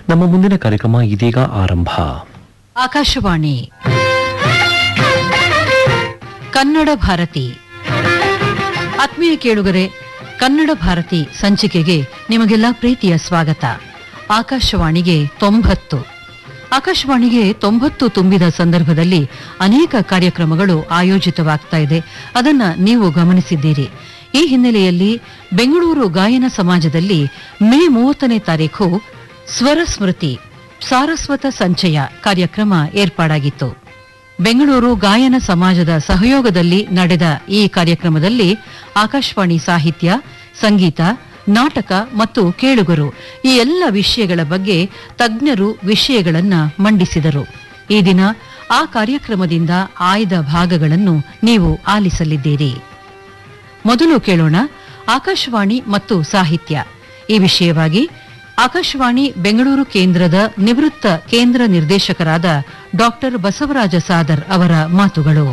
ನಮ್ಮ ಮುಂದಿನ ಕಾರ್ಯಕ್ರಮ ಇದೀಗ ಆರಂಭ ಆಕಾಶವಾಣಿ ಕನ್ನಡ ಭಾರತಿ ಆತ್ಮೀಯ ಕೇಳುಗರೆ ಕನ್ನಡ ಭಾರತಿ ಸಂಚಿಕೆಗೆ ನಿಮಗೆಲ್ಲ ಪ್ರೀತಿಯ ಸ್ವಾಗತ ಆಕಾಶವಾಣಿಗೆ ತೊಂಬತ್ತು ಆಕಾಶವಾಣಿಗೆ ತೊಂಬತ್ತು ತುಂಬಿದ ಸಂದರ್ಭದಲ್ಲಿ ಅನೇಕ ಕಾರ್ಯಕ್ರಮಗಳು ಆಯೋಜಿತವಾಗ್ತಾ ಇದೆ ಅದನ್ನ ನೀವು ಗಮನಿಸಿದ್ದೀರಿ ಈ ಹಿನ್ನೆಲೆಯಲ್ಲಿ ಬೆಂಗಳೂರು ಗಾಯನ ಸಮಾಜದಲ್ಲಿ ಮೇ ಮೂವತ್ತನೇ ತಾರೀಖು ಸ್ವರ ಸ್ಮೃತಿ ಸಾರಸ್ವತ ಸಂಚಯ ಕಾರ್ಯಕ್ರಮ ಏರ್ಪಾಡಾಗಿತ್ತು ಬೆಂಗಳೂರು ಗಾಯನ ಸಮಾಜದ ಸಹಯೋಗದಲ್ಲಿ ನಡೆದ ಈ ಕಾರ್ಯಕ್ರಮದಲ್ಲಿ ಆಕಾಶವಾಣಿ ಸಾಹಿತ್ಯ ಸಂಗೀತ ನಾಟಕ ಮತ್ತು ಕೇಳುಗರು ಈ ಎಲ್ಲ ವಿಷಯಗಳ ಬಗ್ಗೆ ತಜ್ಞರು ವಿಷಯಗಳನ್ನ ಮಂಡಿಸಿದರು ಈ ದಿನ ಆ ಕಾರ್ಯಕ್ರಮದಿಂದ ಆಯ್ದ ಭಾಗಗಳನ್ನು ನೀವು ಆಲಿಸಲಿದ್ದೀರಿ ಮೊದಲು ಕೇಳೋಣ ಆಕಾಶವಾಣಿ ಮತ್ತು ಸಾಹಿತ್ಯ ಈ ವಿಷಯವಾಗಿ ಆಕಾಶವಾಣಿ ಬೆಂಗಳೂರು ಕೇಂದ್ರದ ನಿವೃತ್ತ ಕೇಂದ್ರ ನಿರ್ದೇಶಕರಾದ ಡಾಕ್ಟರ್ ಬಸವರಾಜ ಸಾದರ್ ಅವರ ಮಾತುಗಳು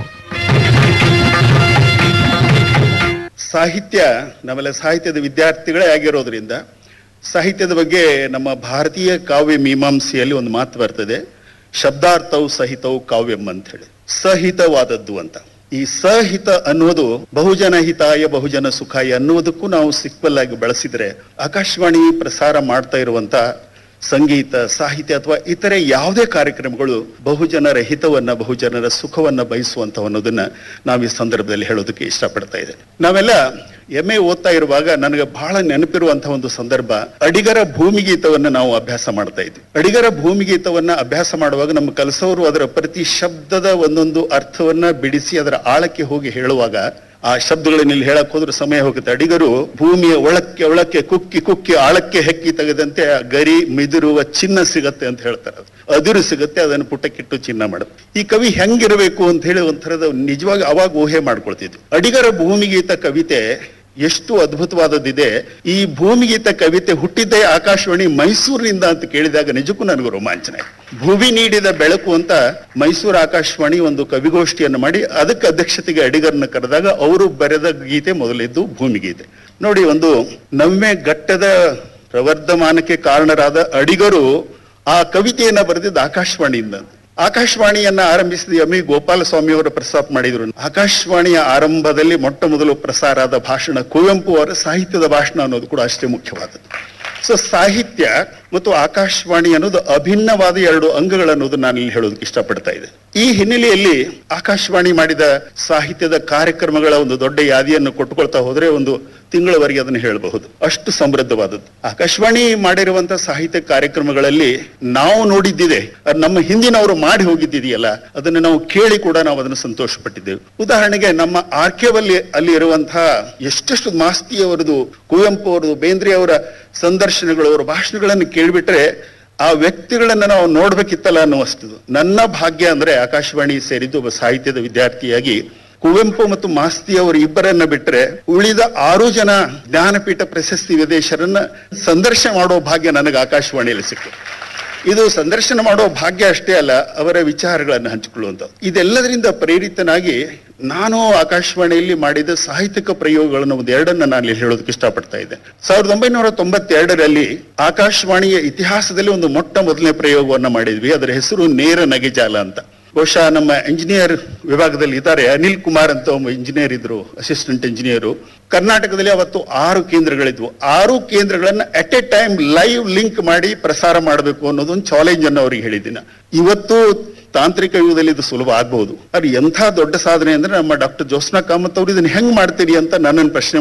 ಸಾಹಿತ್ಯ ನಮ್ಮೆಲ್ಲ ಸಾಹಿತ್ಯದ ವಿದ್ಯಾರ್ಥಿಗಳೇ ಆಗಿರೋದ್ರಿಂದ ಸಾಹಿತ್ಯದ ಬಗ್ಗೆ ನಮ್ಮ ಭಾರತೀಯ ಕಾವ್ಯ ಮೀಮಾಂಸೆಯಲ್ಲಿ ಒಂದು ಮಾತು ಬರ್ತದೆ ಶಬ್ದಾರ್ಥವು ಸಹಿತವು ಕಾವ್ಯಂ ಅಂತ ಹೇಳಿ ಸಹಿತವಾದದ್ದು ಅಂತ ಈ ಸಹಿತ ಅನ್ನುವುದು ಬಹುಜನ ಹಿತಾಯ ಬಹುಜನ ಸುಖಾಯ ಅನ್ನುವುದಕ್ಕೂ ನಾವು ಸಿಕ್ವಲ್ ಆಗಿ ಬಳಸಿದ್ರೆ ಆಕಾಶವಾಣಿ ಪ್ರಸಾರ ಮಾಡ್ತಾ ಇರುವಂತ ಸಂಗೀತ ಸಾಹಿತ್ಯ ಅಥವಾ ಇತರೆ ಯಾವುದೇ ಕಾರ್ಯಕ್ರಮಗಳು ಬಹುಜನರ ಹಿತವನ್ನ ಬಹುಜನರ ಸುಖವನ್ನ ಬಯಸುವಂತ ಅನ್ನೋದನ್ನ ನಾವು ಈ ಸಂದರ್ಭದಲ್ಲಿ ಹೇಳೋದಕ್ಕೆ ಇಷ್ಟಪಡ್ತಾ ಇದೆ ನಾವೆಲ್ಲ ಎಂ ಎ ಓದ್ತಾ ಇರುವಾಗ ನನಗೆ ಬಹಳ ನೆನಪಿರುವಂತಹ ಒಂದು ಸಂದರ್ಭ ಅಡಿಗರ ಭೂಮಿಗೀತವನ್ನ ನಾವು ಅಭ್ಯಾಸ ಮಾಡ್ತಾ ಇದ್ವಿ ಅಡಿಗರ ಭೂಮಿಗೀತವನ್ನ ಅಭ್ಯಾಸ ಮಾಡುವಾಗ ನಮ್ಮ ಕಲಸವರು ಅದರ ಪ್ರತಿ ಶಬ್ದದ ಒಂದೊಂದು ಅರ್ಥವನ್ನ ಬಿಡಿಸಿ ಅದರ ಆಳಕ್ಕೆ ಹೋಗಿ ಹೇಳುವಾಗ ಆ ಶಬ್ದಗಳನ್ನ ಇಲ್ಲಿ ಹೇಳಕ್ ಹೋದ್ರೆ ಸಮಯ ಹೋಗುತ್ತೆ ಅಡಿಗರು ಭೂಮಿಯ ಒಳಕ್ಕೆ ಒಳಕ್ಕೆ ಕುಕ್ಕಿ ಕುಕ್ಕಿ ಆಳಕ್ಕೆ ಹೆಕ್ಕಿ ತೆಗೆದಂತೆ ಆ ಗರಿ ಮಿದುರುವ ಚಿನ್ನ ಸಿಗತ್ತೆ ಅಂತ ಹೇಳ್ತಾರೆ ಅದು ಅದಿರು ಸಿಗತ್ತೆ ಅದನ್ನು ಪುಟಕ್ಕಿಟ್ಟು ಚಿನ್ನ ಮಾಡುತ್ತೆ ಈ ಕವಿ ಹೆಂಗಿರಬೇಕು ಅಂತ ಹೇಳಿ ಒಂಥರದ ನಿಜವಾಗಿ ಅವಾಗ ಊಹೆ ಮಾಡ್ಕೊಳ್ತಿದ್ವಿ ಅಡಿಗರ ಭೂಮಿಗೀತ ಕವಿತೆ ಎಷ್ಟು ಅದ್ಭುತವಾದದ್ದಿದೆ ಈ ಭೂಮಿಗೀತ ಕವಿತೆ ಹುಟ್ಟಿದ್ದೇ ಆಕಾಶವಾಣಿ ಮೈಸೂರಿನಿಂದ ಅಂತ ಕೇಳಿದಾಗ ನಿಜಕ್ಕೂ ನನಗೂ ರೋಮಾಂಚನ ಆಯ್ತು. ಭುವಿ ನೀಡಿದ ಬೆಳಕು ಅಂತ ಮೈಸೂರು ಆಕಾಶವಾಣಿ ಒಂದು ಕವಿಗೋಷ್ಠಿಯನ್ನು ಮಾಡಿ ಅದಕ್ಕೆ ಅಧ್ಯಕ್ಷತೆಗೆ ಅಡಿಗರನ್ನ ಕರೆದಾಗ ಅವರು ಬರೆದ ಗೀತೆ ಮೊದಲಿದ್ದು ಭೂಮಿಗೀತೆ ನೋಡಿ ಒಂದು ನವ್ಯ ಘಟ್ಟದ ಪ್ರವರ್ಧಮಾನಕ್ಕೆ ಕಾರಣರಾದ ಅಡಿಗರು ಆ ಕವಿತೆಯನ್ನ ಬರೆದಿದ್ದು ಆಕಾಶವಾಣಿಯಿಂದ ಆಕಾಶವಾಣಿಯನ್ನ ಆರಂಭಿಸಿದ ಎಂ ಇ ಗೋಪಾಲಸ್ವಾಮಿ ಅವರು ಪ್ರಸ್ತಾಪ ಮಾಡಿದ್ರು ಆಕಾಶವಾಣಿಯ ಆರಂಭದಲ್ಲಿ ಮೊಟ್ಟ ಮೊದಲು ಪ್ರಸಾರ ಆದ ಭಾಷಣ ಕುವೆಂಪು ಅವರ ಸಾಹಿತ್ಯದ ಭಾಷಣ ಅನ್ನೋದು ಕೂಡ ಅಷ್ಟೇ ಮುಖ್ಯವಾದದ್ದು ಸೊ ಸಾಹಿತ್ಯ ಮತ್ತು ಆಕಾಶವಾಣಿ ಅನ್ನೋದು ಅಭಿನ್ನವಾದ ಎರಡು ಅಂಗಗಳು ಅನ್ನೋದು ನಾನು ಇಲ್ಲಿ ಹೇಳೋದಕ್ಕೆ ಇಷ್ಟಪಡ್ತಾ ಇದ್ದೆ ಈ ಹಿನ್ನೆಲೆಯಲ್ಲಿ ಆಕಾಶವಾಣಿ ಮಾಡಿದ ಸಾಹಿತ್ಯದ ಕಾರ್ಯಕ್ರಮಗಳ ಒಂದು ದೊಡ್ಡ ಯಾದಿಯನ್ನು ಕೊಟ್ಟುಕೊಳ್ತಾ ಹೋದ್ರೆ ಒಂದು ತಿಂಗಳವರೆಗೆ ಅದನ್ನು ಹೇಳಬಹುದು ಅಷ್ಟು ಸಮೃದ್ಧವಾದದ್ದು ಆಕಾಶವಾಣಿ ಮಾಡಿರುವಂತಹ ಸಾಹಿತ್ಯ ಕಾರ್ಯಕ್ರಮಗಳಲ್ಲಿ ನಾವು ನೋಡಿದ್ದಿದೆ ಅದು ನಮ್ಮ ಹಿಂದಿನವರು ಮಾಡಿ ಹೋಗಿದ್ದಿದೆಯಲ್ಲ ಅದನ್ನು ನಾವು ಕೇಳಿ ಕೂಡ ನಾವು ಅದನ್ನು ಸಂತೋಷ ಪಟ್ಟಿದ್ದೇವೆ ಉದಾಹರಣೆಗೆ ನಮ್ಮ ಆರ್ಕೆವಲ್ಲಿ ಅಲ್ಲಿ ಇರುವಂತಹ ಎಷ್ಟೆಷ್ಟು ಮಾಸ್ತಿಯವರದು ಕುವೆಂಪು ಅವರದು ಬೇಂದ್ರೆ ಅವರ ಸಂದರ್ಶನಗಳು ಅವರ ಭಾಷಣಗಳನ್ನು ಕೇಳಿಬಿಟ್ರೆ ಆ ವ್ಯಕ್ತಿಗಳನ್ನ ನಾವು ನೋಡ್ಬೇಕಿತ್ತಲ್ಲ ಅನ್ನುವಷ್ಟು ನನ್ನ ಭಾಗ್ಯ ಅಂದ್ರೆ ಆಕಾಶವಾಣಿ ಸೇರಿದ್ದು ಒಬ್ಬ ಸಾಹಿತ್ಯದ ವಿದ್ಯಾರ್ಥಿಯಾಗಿ ಕುವೆಂಪು ಮತ್ತು ಮಾಸ್ತಿ ಅವರು ಇಬ್ಬರನ್ನ ಬಿಟ್ಟರೆ ಉಳಿದ ಆರು ಜನ ಜ್ಞಾನಪೀಠ ಪ್ರಶಸ್ತಿ ವಿದೇಶರನ್ನ ಸಂದರ್ಶನ ಮಾಡೋ ಭಾಗ್ಯ ನನಗೆ ಆಕಾಶವಾಣಿಯಲ್ಲಿ ಸಿಕ್ತು ಇದು ಸಂದರ್ಶನ ಮಾಡೋ ಭಾಗ್ಯ ಅಷ್ಟೇ ಅಲ್ಲ ಅವರ ವಿಚಾರಗಳನ್ನು ಹಂಚಿಕೊಳ್ಳುವಂಥದ್ದು ಇದೆಲ್ಲದರಿಂದ ಪ್ರೇರಿತನಾಗಿ ನಾನು ಆಕಾಶವಾಣಿಯಲ್ಲಿ ಮಾಡಿದ ಸಾಹಿತ್ಯಿಕ ಪ್ರಯೋಗಗಳನ್ನು ಒಂದು ಎರಡನ್ನ ನಾನು ಇಲ್ಲಿ ಹೇಳೋದಕ್ಕೆ ಇಷ್ಟಪಡ್ತಾ ಇದ್ದೆ ಸಾವಿರದ ಒಂಬೈನೂರ ತೊಂಬತ್ತೆರಡರಲ್ಲಿ ಆಕಾಶವಾಣಿಯ ಇತಿಹಾಸದಲ್ಲಿ ಒಂದು ಮೊಟ್ಟ ಮೊದಲನೇ ಪ್ರಯೋಗವನ್ನ ಮಾಡಿದ್ವಿ ಅದರ ಹೆಸರು ನೇರ ನಗೆಜಾಲ ಅಂತ ಬಹುಶಃ ನಮ್ಮ ಇಂಜಿನಿಯರ್ ವಿಭಾಗದಲ್ಲಿ ಇದ್ದಾರೆ ಅನಿಲ್ ಕುಮಾರ್ ಅಂತ ಒಬ್ಬ ಇಂಜಿನಿಯರ್ ಇದ್ರು ಅಸಿಸ್ಟೆಂಟ್ ಇಂಜಿನಿಯರು ಕರ್ನಾಟಕದಲ್ಲಿ ಅವತ್ತು ಆರು ಕೇಂದ್ರಗಳಿದ್ವು ಆರು ಕೇಂದ್ರಗಳನ್ನ at a time live link ಮಾಡಿ ಪ್ರಸಾರ ಮಾಡಬೇಕು ಅನ್ನೋದೊಂದು ಚಾಲೆಂಜ್ ಅನ್ನು ಅವ್ರಿಗೆ ಹೇಳಿದ್ದೀನಿ ಇವತ್ತು ತಾಂತ್ರಿಕ ಯುಗದಲ್ಲಿ ಇದು ಸುಲಭ ಆಗ್ಬಹುದು ಅದು ಎಂಥ ದೊಡ್ಡ ಸಾಧನೆ ಅಂದ್ರೆ ನಮ್ಮ ಡಾಕ್ಟರ್ ಜೋಸ್ನಾ ಕಾಮತ್ ಅವರು ಇದನ್ನ ಹೆಂಗ್ ಮಾಡ್ತೀರಿ ಅಂತ ನನ್ನನ್ನು ಪ್ರಶ್ನೆ